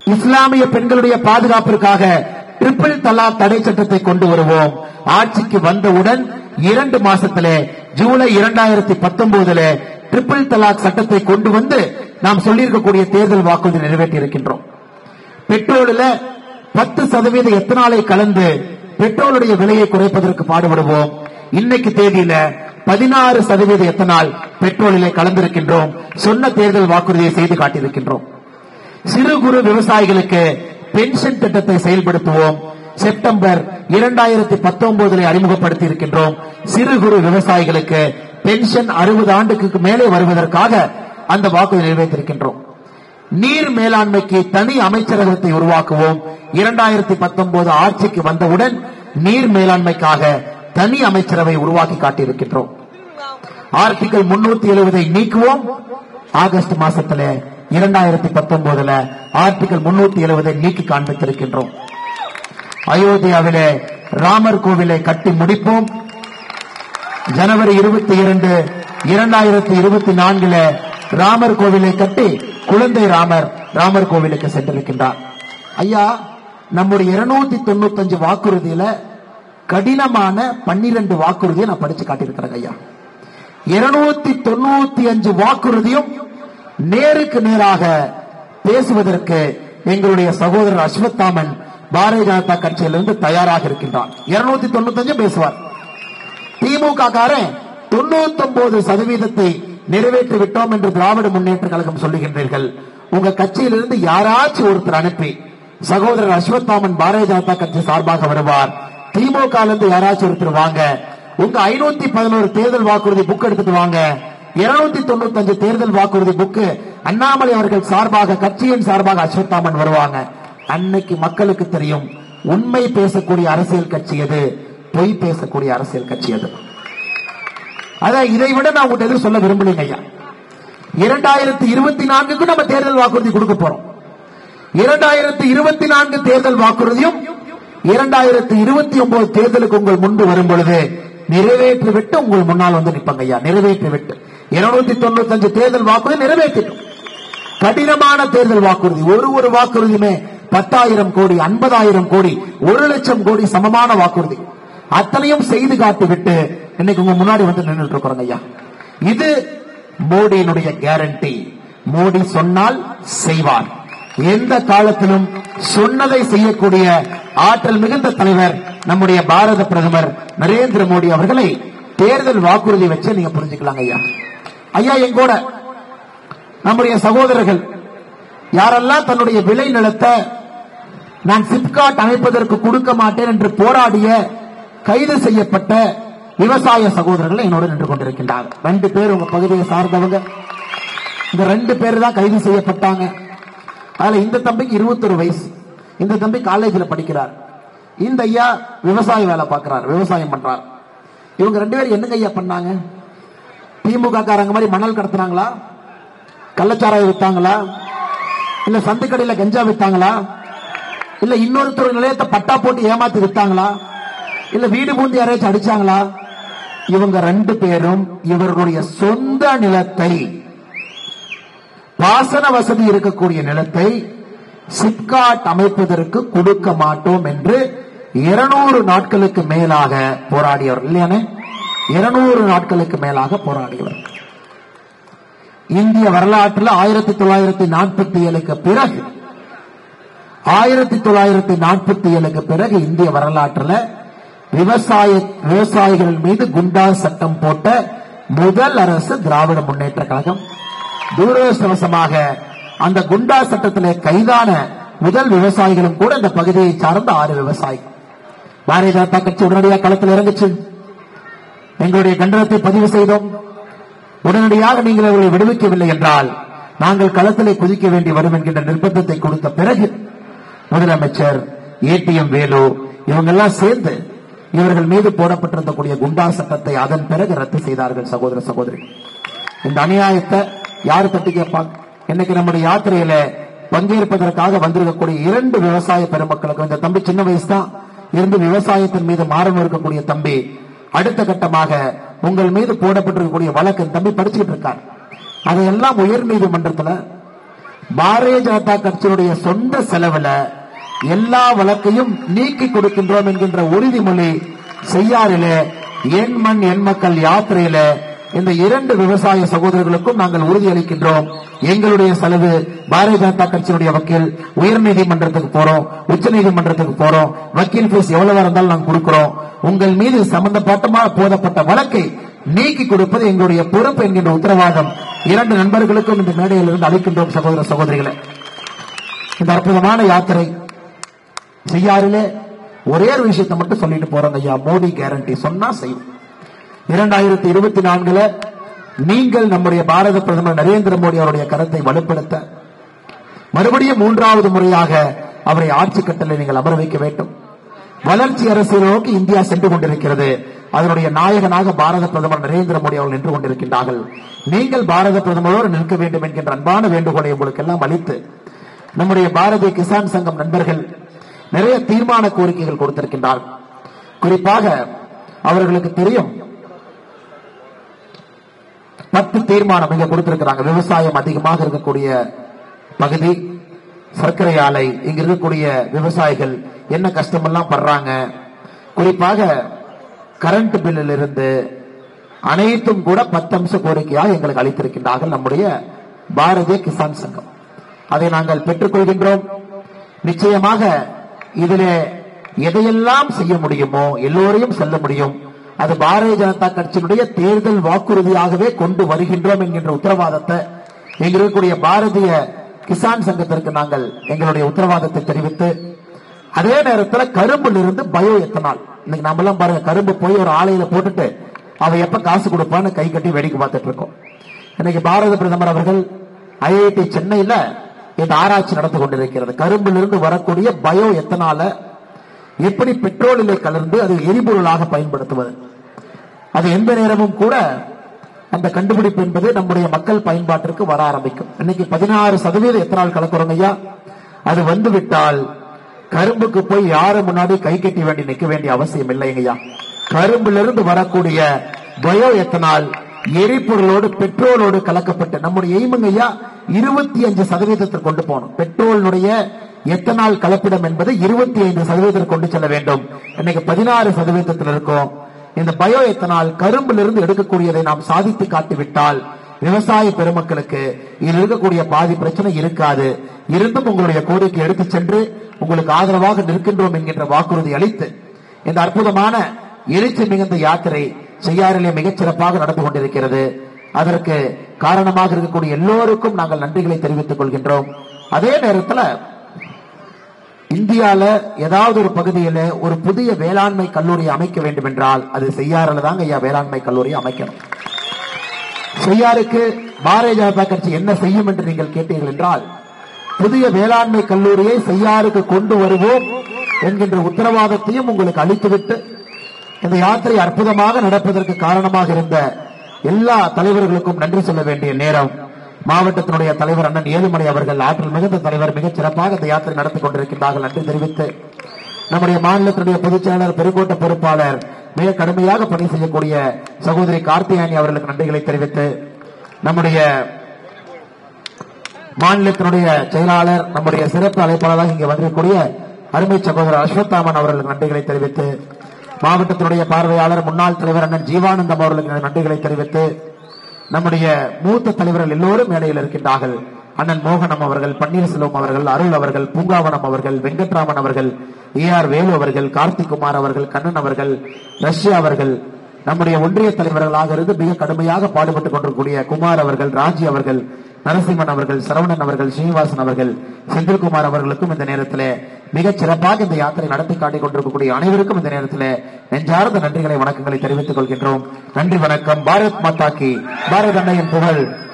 இஸ்லாமிய பெண்களுடைய பாதுகாப்பிற்காக ட்ரிபிள் தலாக் தடை சட்டத்தை கொண்டு வருவோம் ஆட்சிக்கு வந்தவுடன் இரண்டு மாசத்திலே ஜூலை இரண்டாயிரத்தி பத்தொன்பதுல ட்ரிபிள் தலாக் சட்டத்தை கொண்டு வந்து நாம் சொல்லியிருக்கக்கூடிய தேர்தல் வாக்குறுதி நிறைவேற்றி இருக்கின்றோம் பெட்ரோலில் பத்து சதவீத எத்தனாலை கலந்து பெட்ரோலுடைய விலையை குறைப்பதற்கு பாடுபடுவோம் இன்னைக்கு தேதியில பதினாறு சதவீத எத்தனால் பெட்ரோலிலே கலந்திருக்கின்றோம் சொன்ன தேர்தல் வாக்குறுதியை செய்து காட்டியிருக்கின்றோம் சிறு குறு விவசாயிகளுக்கு பென்ஷன் திட்டத்தை செயல்படுத்துவோம் செப்டம்பர் இரண்டாயிரத்தி பத்தொன்பதிலே அறிமுகப்படுத்தி இருக்கின்றோம் சிறு குறு விவசாயிகளுக்கு பென்ஷன் அறுபது ஆண்டுக்கு மேலே வருவதற்காக அந்த வாக்குறுதி நிறைவேற்றிருக்கின்றோம் நீர் மேலாண்மைக்கு தனி அமைச்சரகத்தை உருவாக்குவோம் இரண்டாயிரத்தி பத்தொன்பது ஆட்சிக்கு வந்தவுடன் நீர் மேலாண்மைக்காக தனி அமைச்சரவை உருவாக்கி காட்டியிருக்கின்றோம் ஆர்டிகல் முன்னூத்தி எழுபதை நீக்குவோம் ஆகஸ்ட் மாசத்துல இரண்டாயிரத்தி பத்தொன்பதுல ஆர்டிகல் முன்னூத்தி எழுபதை நீக்கி காண்பித்திருக்கின்றோம் அயோத்தியாவிலே ராமர் கோவிலை கட்டி முடிப்போம் ஜனவரி இருபத்தி இரண்டு இரண்டாயிரத்தி இருபத்தி நான்குல ராமர் கோவிலை கட்டி குழந்தை ராமர் ராமர் கோவிலுக்கு சென்றிருக்கின்றார் ஐயா நம்முடைய இருநூத்தி தொண்ணூத்தஞ்சு வாக்குறுதியில கடினமான பன்னிரண்டு வாக்குறுதியை நான் படிச்சு காட்டியிருக்கிறேன் ஐயா இருநூத்தி தொண்ணூத்தி அஞ்சு வாக்குறுதியும் நேருக்கு நேராக பேசுவதற்கு எங்களுடைய சகோதரர் அஸ்வத்தாமன் பாரதிய ஜனதா கட்சியிலிருந்து தயாராக இருக்கின்றார் இருநூத்தி தொண்ணூத்தஞ்சு பேசுவார் திமுக காரன் தொண்ணூத்தி ஒன்பது சதவீதத்தை நிறைவேற்றி விட்டோம் என்று திராவிட முன்னேற்ற கழகம் சொல்லுகின்றீர்கள் உங்க கட்சியிலிருந்து யாராச்சும் ஒருத்தர் அனுப்பி சகோதரர் அஸ்வத்தாமன் பாரதிய ஜனதா கட்சி சார்பாக வருவார் திமுக இருந்து யாராச்சும் ஒருத்தர் வாங்க உங்க ஐநூத்தி பதினோரு தேர்தல் வாக்குறுதி புக் எடுத்துட்டு வாங்க இருநூத்தி தொண்ணூத்தி அஞ்சு தேர்தல் வாக்குறுதி புக்கு அண்ணாமலை அவர்கள் சார்பாக கட்சியின் சார்பாக அஸ்வத்தாமன் வருவாங்க அன்னைக்கு மக்களுக்கு தெரியும் உண்மை பேசக்கூடிய அரசியல் கட்சி எது பொய் பேசக்கூடிய அரசியல் கட்சி எது அதான் இதை விட நான் உங்கள்கிட்ட எதுவும் சொல்ல விரும்பலைங்க ஐயா இரண்டாயிரத்தி இருபத்தி நான்குக்கு நம்ம தேர்தல் வாக்குறுதி கொடுக்க போறோம் இரண்டாயிரத்தி இருபத்தி நான்கு தேர்தல் வாக்குறுதியும் இரண்டாயிரத்தி இருபத்தி ஒன்பது தேர்தலுக்கு உங்கள் முன்பு வரும் பொழுது நிறைவேற்றி விட்டு உங்கள் முன்னால் வந்து நிப்பாங்க ஐயா நிறைவேற்றி விட்டு இருநூத்தி தொண்ணூத்தி அஞ்சு தேர்தல் வாக்குறுதி நிறைவேற்றிட்டோம் கடினமான தேர்தல் வாக்குறுதி ஒரு ஒரு வாக்குறுதியுமே பத்தாயிரம் கோடி ஐம்பதாயிரம் கோடி ஒரு லட்சம் கோடி சமமான வாக்குறுதி அத்தனையும் செய்து காட்டிவிட்டு இன்னைக்கு உங்க முன்னாடி வந்து நின்றுட்டு இருக்கிறோங்க ஐயா இது மோடியினுடைய கேரண்டி மோடி சொன்னால் செய்வார் எந்த காலத்திலும் சொன்னதை செய்யக்கூடிய ஆற்றல் மிகுந்த தலைவர் நம்முடைய பாரத பிரதமர் நரேந்திர மோடி அவர்களை தேர்தல் வாக்குறுதி வச்சு நீங்க புரிஞ்சுக்கலாங்க ஐயா ஐயா எங்கூட நம்முடைய சகோதரர்கள் யாரெல்லாம் தன்னுடைய விளை நிலத்தை நான் சிப்காட் அமைப்பதற்கு கொடுக்க மாட்டேன் என்று போராடிய கைது செய்யப்பட்ட விவசாய சகோதரர்கள் என்னோடு நின்று கொண்டிருக்கின்றார் ரெண்டு பேர் உங்க பகுதியை சார்ந்தவங்க இந்த ரெண்டு பேர் தான் கைது செய்யப்பட்டாங்க அதுல இந்த தம்பிக்கு இருபத்தொரு வயசு இந்த தம்பி காலேஜில் படிக்கிறார் இந்த ஐயா விவசாய வேலை பார்க்கிறார் விவசாயம் பண்றார் இவங்க ரெண்டு பேரும் என்னங்க ஐயா பண்ணாங்க திமுக காரங்க மாதிரி மணல் கடத்துனாங்களா கள்ளச்சாராயம் வித்தாங்களா இல்ல சந்தைக்கடையில கஞ்சா வித்தாங்களா இல்ல இன்னொருத்தர் நிலையத்தை பட்டா போட்டு ஏமாத்தி வித்தாங்களா இல்ல வீடு பூந்து யாராச்சும் அடிச்சாங்களா இவங்க ரெண்டு பேரும் இவர்களுடைய சொந்த நிலத்தை பாசன வசதி இருக்கக்கூடிய நிலத்தை சிப்காட் அமைப்பதற்கு கொடுக்க மாட்டோம் என்று இருநூறு நாட்களுக்கு மேலாக போராடியவர் இல்லையானே இருநூறு நாட்களுக்கு மேலாக போராடியவர் இந்திய வரலாற்றில் ஆயிரத்தி தொள்ளாயிரத்தி நாற்பத்தி ஏழுக்கு பிறகு ஆயிரத்தி தொள்ளாயிரத்தி நாற்பத்தி ஏழுக்கு பிறகு இந்திய வரலாற்றில் விவசாய விவசாயிகள் மீது குண்டா சட்டம் போட்ட முதல் அரசு திராவிட முன்னேற்ற கழகம் துரதிருஷ்டவசமாக அந்த குண்டா சட்டத்திலே கைதான முதல் விவசாயிகளும் கூட இந்த பகுதியை சார்ந்த ஆறு விவசாயி பாரதிய ஜனதா கட்சி உடனடியாக களத்தில் இறங்குச்சு எங்களுடைய கண்டனத்தை பதிவு செய்தோம் உடனடியாக நீங்கள் அவர்களை விடுவிக்கவில்லை என்றால் நாங்கள் களத்திலே குதிக்க வேண்டி வரும் என்கின்ற நிர்பந்தத்தை கொடுத்த பிறகு முதலமைச்சர் ஏடிஎம் வேலு இவங்கெல்லாம் சேர்ந்து இவர்கள் மீது போடப்பட்டிருந்தக்கூடிய குண்டா சட்டத்தை அதன் பிறகு ரத்து செய்தார்கள் சகோதர சகோதரி இந்த அநியாயத்தை யாரு தட்டி கேட்பாங்க இன்னைக்கு நம்முடைய யாத்திரையில பங்கேற்பதற்காக வந்திருக்கக்கூடிய இரண்டு விவசாய பெருமக்களுக்கு இந்த தம்பி சின்ன வயசு தான் இருந்து விவசாயத்தின் மீது மாறணும் இருக்கக்கூடிய தம்பி அடுத்த கட்டமாக உங்கள் மீது போடப்பட்டிருக்கக்கூடிய வழக்கு இந்த தம்பி படிச்சுட்டு இருக்கார் அதையெல்லாம் உயர் நீதிமன்றத்துல பாரதிய ஜனதா கட்சியினுடைய சொந்த செலவுல எல்லா வழக்கையும் நீக்கி கொடுக்கின்றோம் என்கின்ற உறுதிமொழி செய்யாறிலே என் மண் என் மக்கள் யாத்திரையில இந்த இரண்டு விவசாய சகோதரர்களுக்கும் நாங்கள் உறுதியளிக்கின்றோம் எங்களுடைய செலவு பாரதிய ஜனதா கட்சியினுடைய வக்கீல் உயர்நீதிமன்றத்துக்கு போறோம் உச்சநீதிமன்றத்துக்கு போறோம் வக்கீல் ஃபீஸ் எவ்வளவு இருந்தாலும் நாங்கள் கொடுக்கிறோம் உங்கள் மீது சம்பந்தப்பட்டமா போதப்பட்ட வழக்கை நீக்கி கொடுப்பது எங்களுடைய பொறுப்பு என்கின்ற உத்தரவாதம் இரண்டு நண்பர்களுக்கும் இந்த மேடையில் இருந்து அளிக்கின்றோம் சகோதர சகோதரிகளை இந்த அற்புதமான யாத்திரை செய்யாறிலே ஒரே ஒரு விஷயத்தை மட்டும் சொல்லிட்டு போறாங்க ஐயா மோடி கேரண்டி சொன்னா செய்யும் இரண்டாயிரத்தி இருபத்தி நான்குல நீங்கள் நம்முடைய பாரத பிரதமர் நரேந்திர மோடி அவருடைய கருத்தை வலுப்படுத்த மறுபடியும் மூன்றாவது முறையாக அவரை ஆட்சி கட்டளை நீங்கள் அமர வைக்க வேண்டும் வளர்ச்சி அரசியலை நோக்கி இந்தியா சென்று கொண்டிருக்கிறது அதனுடைய நாயகனாக பாரத பிரதமர் நரேந்திர மோடி அவர்கள் நின்று கொண்டிருக்கின்றார்கள் நீங்கள் பாரத பிரதமரோடு நிற்க வேண்டும் என்கின்ற அன்பான வேண்டுகோளை உங்களுக்கு எல்லாம் அளித்து நம்முடைய பாரதிய கிசான் சங்கம் நண்பர்கள் நிறைய தீர்மான கோரிக்கைகள் கொடுத்திருக்கின்றார்கள் குறிப்பாக அவர்களுக்கு தெரியும் பத்து தீர்மானம் இங்க கொடுத்திருக்கிறாங்க விவசாயம் அதிகமாக இருக்கக்கூடிய பகுதி சர்க்கரை ஆலை இங்க இருக்கக்கூடிய விவசாயிகள் என்ன கஷ்டமெல்லாம் படுறாங்க குறிப்பாக கரண்ட் பில்லில் இருந்து அனைத்தும் கூட பத்து அம்ச கோரிக்கையாக எங்களுக்கு அளித்திருக்கின்றார்கள் நம்முடைய பாரதிய கிசான் சங்கம் அதை நாங்கள் பெற்றுக்கொள்கின்றோம் நிச்சயமாக இதிலே எதையெல்லாம் செய்ய முடியுமோ எல்லோரையும் செல்ல முடியும் அது பாரதிய ஜனதா கட்சியினுடைய தேர்தல் வாக்குறுதியாகவே கொண்டு வருகின்றோம் என்கின்ற உத்தரவாதத்தை இங்க இருக்கக்கூடிய பாரதிய கிசான் சங்கத்திற்கு நாங்கள் எங்களுடைய உத்தரவாதத்தை தெரிவித்து அதே நேரத்தில் கரும்பில் இருந்து பயோ எத்தனால் இன்னைக்கு நம்ம எல்லாம் பாருங்க கரும்பு போய் ஒரு ஆலையில போட்டுட்டு அவ எப்ப காசு கொடுப்பான்னு கை கட்டி வேடிக்கை பார்த்துட்டு இருக்கோம் இன்னைக்கு பாரத பிரதமர் அவர்கள் ஐஐடி சென்னையில இந்த ஆராய்ச்சி நடந்து கொண்டிருக்கிறது கரும்பிலிருந்து வரக்கூடிய பயோ எத்தனால எப்படி பெட்ரோலிலே கலந்து அது எரிபொருளாக பயன்படுத்துவது அது எந்த நேரமும் கூட அந்த கண்டுபிடிப்பு என்பது நம்முடைய மக்கள் பயன்பாட்டிற்கு வர ஆரம்பிக்கும் இன்னைக்கு பதினாறு சதவீத எத்தனால் கலக்குறோம் ஐயா அது வந்து விட்டால் கரும்புக்கு போய் யாரு முன்னாடி கை கட்டி வேண்டி நிக்க வேண்டிய அவசியம் இல்லைங்கய்யா கரும்பிலிருந்து வரக்கூடிய பயோ எத்தனால் எரிபொருளோடு பெட்ரோலோடு கலக்கப்பட்டு நம்முடைய எய்முங்க ஐயா இருபத்தி அஞ்சு சதவீதத்திற்கு கொண்டு போகணும் பெட்ரோலினுடைய எத்தனால் கலப்பிடம் என்பது இருபத்தி ஐந்து சதவீதத்திற்கு கொண்டு செல்ல வேண்டும் இன்னைக்கு பதினாறு சதவீதத்தில் இருக்கும் இந்த பயோ எத்தனால் கரும்பிலிருந்து எடுக்கக்கூடியதை நாம் சாதித்து காட்டிவிட்டால் விவசாய பெருமக்களுக்கு இதில் இருக்கக்கூடிய பாதி பிரச்சனை இருக்காது இருந்தும் உங்களுடைய கோரிக்கை எடுத்து சென்று உங்களுக்கு ஆதரவாக நிற்கின்றோம் என்கின்ற வாக்குறுதி அளித்து இந்த அற்புதமான எழுச்சி மிகுந்த யாத்திரை செய்யாறிலே மிகச் சிறப்பாக நடந்து கொண்டிருக்கிறது அதற்கு காரணமாக இருக்கக்கூடிய எல்லோருக்கும் நாங்கள் நன்றிகளை தெரிவித்துக் கொள்கின்றோம் அதே நேரத்தில் இந்தியால ஏதாவது ஒரு பகுதியில ஒரு புதிய வேளாண்மை கல்லூரி அமைக்க வேண்டும் என்றால் அது செய்யாறுல தாங்க ஐயா வேளாண்மை கல்லூரி அமைக்கணும் செய்யாருக்கு பாரதிய ஜனதா கட்சி என்ன செய்யும் என்று நீங்கள் கேட்டீர்கள் என்றால் புதிய வேளாண்மை கல்லூரியை செய்யாருக்கு கொண்டு வருவோம் என்கின்ற உத்தரவாதத்தையும் உங்களுக்கு அளித்துவிட்டு இந்த யாத்திரை அற்புதமாக நடப்பதற்கு காரணமாக இருந்த எல்லா தலைவர்களுக்கும் நன்றி சொல்ல வேண்டிய நேரம் மாவட்டத்தினுடைய தலைவர் அண்ணன் ஏழுமலை அவர்கள் ஆற்றல் மிகுந்த தலைவர் மிகச் சிறப்பாக இந்த யாத்திரை நடத்தி கொண்டிருக்கின்றார்கள் நன்றி தெரிவித்து நம்முடைய மாநிலத்தினுடைய பொதுச் செயலாளர் பெருங்கோட்ட பொறுப்பாளர் மிக கடுமையாக பணி செய்யக்கூடிய சகோதரி கார்த்தியானி அவர்களுக்கு நன்றிகளை தெரிவித்து நம்முடைய மாநிலத்தினுடைய செயலாளர் நம்முடைய சிறப்பு அழைப்பாளராக இங்கே வந்திருக்கக்கூடிய அருமை சகோதரர் அஸ்வத்தாமன் அவர்களுக்கு நன்றிகளை தெரிவித்து மாவட்டத்தினுடைய பார்வையாளர் முன்னாள் தலைவர் அண்ணன் ஜீவானந்தம் அவர்களுக்கு நன்றிகளை தெரிவித்து நம்முடைய மூத்த தலைவர்கள் எல்லோரும் மேடையில் இருக்கின்றார்கள் அண்ணன் மோகனம் அவர்கள் பன்னீர்செல்வம் அவர்கள் அருள் அவர்கள் பூங்காவனம் அவர்கள் வெங்கட்ராமன் அவர்கள் ஏ ஆர் வேலு அவர்கள் கார்த்திக்குமார் அவர்கள் கண்ணன் அவர்கள் ரஷ்யா அவர்கள் நம்முடைய ஒன்றிய தலைவர்களாக இருந்து மிக கடுமையாக பாடுபட்டுக் கொண்டிருக்கூடிய குமார் அவர்கள் ராஜி அவர்கள் நரசிம்மன் அவர்கள் சரவணன் அவர்கள் ஸ்ரீனிவாசன் அவர்கள் செந்தில்குமார் அவர்களுக்கும் இந்த நேரத்தில் மிகச் சிறப்பாக இந்த யாத்திரை நடத்தி காட்டிக் கொண்டிருக்கக்கூடிய அனைவருக்கும் இந்த நேரத்தில் நெஞ்சார்ந்த நன்றிகளை வணக்கங்களை தெரிவித்துக் கொள்கின்றோம் நன்றி வணக்கம் பாரத் மாதா கி பாரத் அன்னையின் புகழ்